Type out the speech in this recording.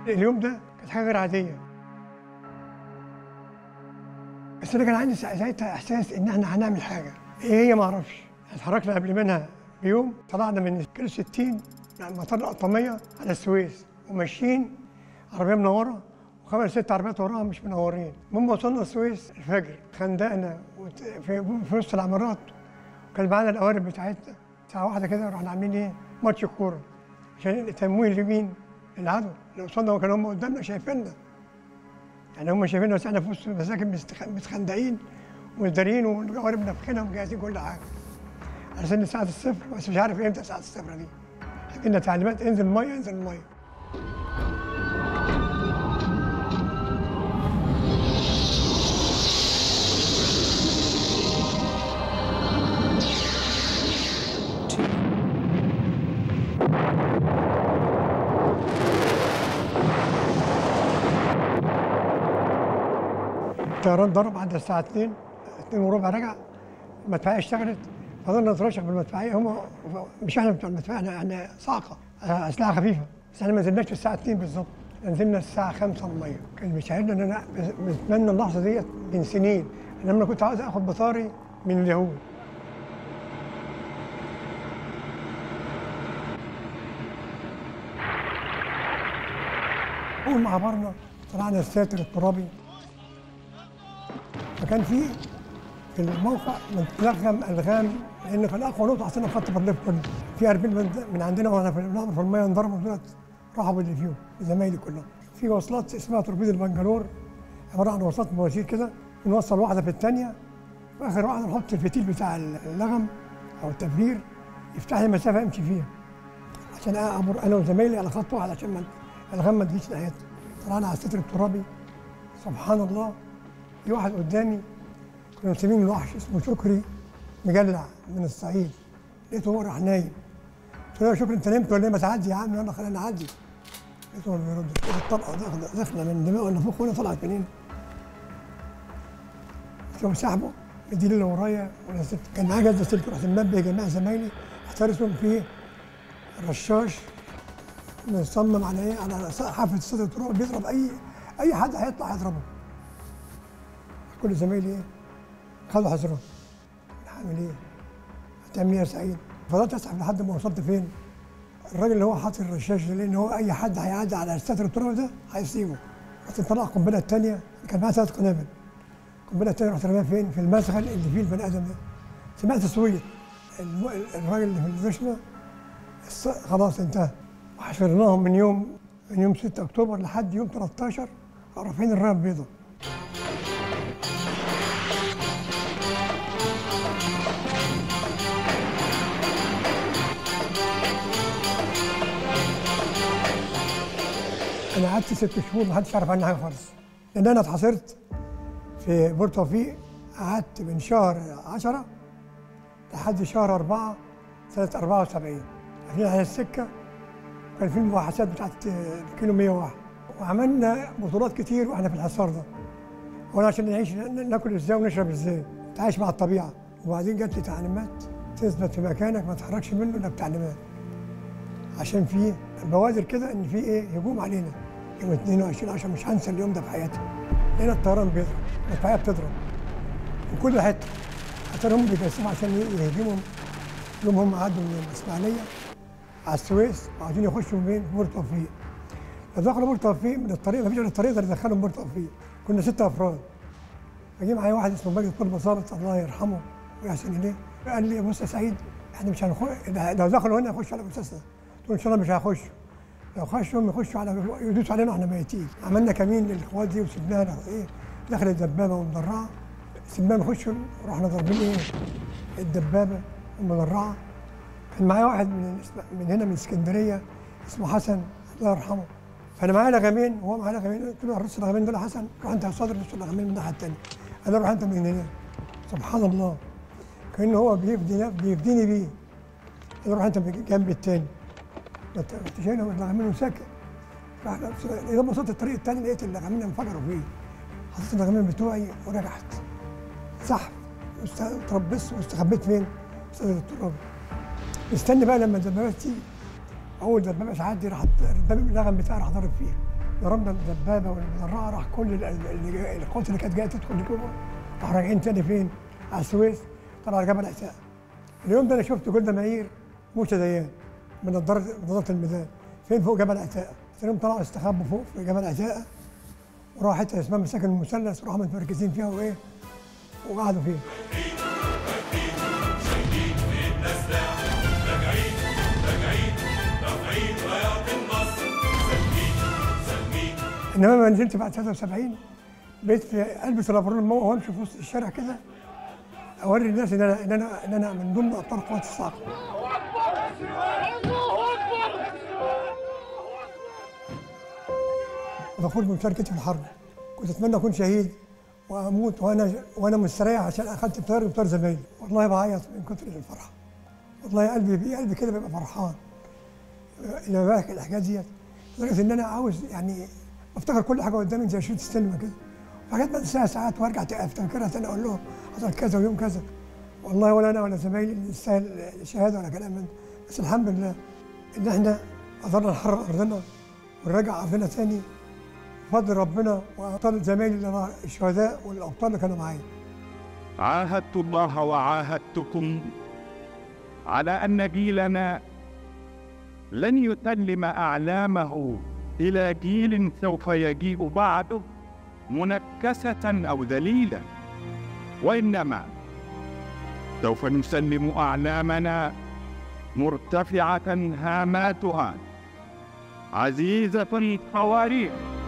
اليوم ده كانت حاجه غير عاديه بس انا كان عندي سا- ساعتها احساس ان احنا هنعمل حاجه ايه هي ما اعرفش اتحركنا قبل منها بيوم طلعنا من كيلو 60 من مطار القطاميه على السويس وماشيين عربيه منوره وخمس ست عربيات وراها مش منورين المهم وصلنا السويس الفجر خندقنا وت- في في وسط العمارات وكان معانا القوارب بتاعتنا ساعه واحده كده رحنا عاملين ايه ماتش كوره عشان تمويل لمين؟ للعدو اللي قصادنا وكانوا هم قدامنا شايفيننا يعني هم شايفيننا بس احنا في وسط المساكن مستخ- متخندقين ومدارين والقوارب نافخينها ومجهزين كل حاجه على سن ساعه الصفر بس مش عارف امتى ساعه الصفر دي لكن تعليمات انزل الميه انزل الميه الطيران ضرب عند الساعة 2 2 وربع رجع المدفعية اشتغلت فضلنا نترشح بالمدفعية هم مش احنا بتوع المدفعية احنا احنا صاعقة أسلحة خفيفة بس احنا ما نزلناش في الساعة 2 بالظبط نزلنا الساعة 5 المية كان بيشعرنا ان انا بتمنى اللحظة ديت من سنين لما انا كنت عاوز اخد بطاري من اليهود أول ما عبرنا طلعنا الساتر الترابي فكان في في الموقع متلغم الغام لان كان اقوى نقطه عشان خط برليف كله في 40 من, من عندنا وانا في النهر في الميه انضربوا دولت راحوا باللي فيهم زمايلي كلهم في وصلات اسمها توربيد البنجلور عباره عن وصلات مواسير كده بنوصل واحده في الثانيه في اخر واحده نحط الفتيل بتاع اللغم او التبرير يفتح لي مسافه امشي فيها عشان اعبر انا وزمايلي على خط واحد عشان ما الغم ما تجيش ناحيتنا طلعنا على الستر الترابي سبحان الله في واحد قدامي كنا مسمينه الوحش اسمه شكري مجلع من الصعيد لقيته هو راح نايم قلت له يا شكري انت نمت ولا ايه ما تعدي يا عم يلا خلينا نعدي لقيته هو بيرد لقيت الطلقه داخله داخله من دماغه اللي فوق هنا طلعت منين قلت له سحبه مديني اللي ورايا وانا ست كان معاه جزء سلك رحت منبه يا جماعه زمايلي احترسهم في رشاش مصمم على ايه على حافه الصدر التراب بيضرب اي اي حد هيطلع هيضربه كل زمايلي ايه خدوا حذرهم هعمل ايه؟ هتعمل ايه يا سعيد؟ فضلت اسحب لحد ما وصلت فين؟ الراجل اللي هو حاطط الرشاش ده لان هو اي حد هيعدي على الستر التراب ده هيصيبه رحت مطلع القنبله الثانيه كان معاها ثلاث قنابل القنبله الثانيه رحت رميها فين؟ في المدخل اللي فيه البني ادم ده سمعت صويت الم- الراجل اللي في الرشمه الص- خلاص انتهى وحشرناهم من يوم من يوم 6 اكتوبر لحد يوم 13 رافعين الرايه البيضاء انا قعدت ست شهور ما حدش يعرف عني حاجه خالص لان انا اتحاصرت في بور توفيق قعدت من شهر 10 لحد شهر 4 سنه 74 عشان على السكه كان في المباحثات بتاعت كيلو 101 وعملنا بطولات كتير واحنا في الحصار ده وانا عشان نعيش ناكل ازاي ونشرب ازاي تعيش مع الطبيعه وبعدين جات لي تعليمات تثبت في مكانك ما تتحركش منه الا بتعليمات عشان في بوادر كده ان في ايه هجوم علينا يوم 22 10 مش هنسى اليوم ده في حياتي لقينا الطيران بيضرب المدفعيه بتضرب من كل حته عشان هم بيجسموا عشان يهجموا يوم هم عدوا من الاسماعيليه على السويس وعايزين يخشوا فين؟ بور توفيق فدخلوا بور توفيق من الطريق مفيش غير الطريق ده اللي دخلهم بور توفيق كنا ست افراد فجه معايا واحد اسمه ماجد قطب صارت الله يرحمه ويحسن اليه قال لي بص يا سعيد احنا مش هنخش لو دخلوا هنا يخشوا على مساسنا قلت له ان شاء الله مش هيخشوا لو خشوا هم يخشوا على يدوسوا علينا واحنا ميتين عملنا كمين للقوات دي وسبناها ايه دخلت دبابه ومدرعه سبناهم يخشوا رحنا ضاربين ايه الدبابه المدرعه كان معايا واحد من من هنا من اسكندريه اسمه حسن الله يرحمه فانا معايا لغمين وهو معايا لغمين قلت له رص اللغمين دول يا حسن روح انت يا صدر رص اللغمين من الناحيه الثانيه قال لي روح انت من هنا سبحان الله كانه هو بيفدي بيفديني بيه قال له روح انت من الجنب الثاني رحت شايله اللغمين وساكت راح اذا وصلت الطريق الثاني لقيت اللغمين انفجروا فيه حطيت اللغمين بتوعي ورجعت سحب وتربصت واستخبيت فين؟ صدر التراب مستني بقى لما الدبابات تيجي اول دبابه تعدي راح الدبابه اللغم بتاعي راح ضارب فيها ضربنا الدبابه والمدرعه راح كل ال- ال- القوات اللي كانت جايه تدخل جوه راح راجعين تاني فين؟ على السويس طلع جبل عتاق اليوم ده انا شفت جولدا مائير موسى ديان من نظاره نظاره الميدان فين فوق جبل عتاق اليوم طلعوا استخبوا فوق في جبل عتاق وراحوا حته اسمها مساكن المثلث وراحوا متمركزين فيها وايه وقعدوا فيها انما لما نزلت بعد 73 بقيت في البس الابرون الموه وامشي في وسط الشارع كده اوري الناس ان انا ان انا ان انا من ضمن ابطال قوات الصاعقه وفخور بمشاركتي في الحرب كنت اتمنى اكون شهيد واموت وانا وانا مستريح عشان اخدت بطار بطار زمايلي والله بعيط من كتر الفرحه والله قلبي قلبي كده بيبقى فرحان لما بحكي الحاجات ديت لدرجه ان انا عاوز يعني بفتكر كل حاجه قدامي زي شريط السينما كده وحاجات بنساها ساعات وارجع افتكرها تاني اقول له حصل كذا ويوم كذا والله ولا انا ولا زمايلي نستاهل شهاده ولا كلام من ده. بس الحمد لله ان احنا قدرنا نحرر ارضنا ونرجع ارضنا تاني بفضل ربنا وابطال زمايلي اللي أنا- الشهداء والابطال اللي كانوا معايا عاهدت الله وعاهدتكم على ان جيلنا لن يسلم اعلامه الى جيل سوف يجيء بعده منكسه او ذليلا وانما سوف نسلم اعلامنا مرتفعه هاماتها عزيزه القوارير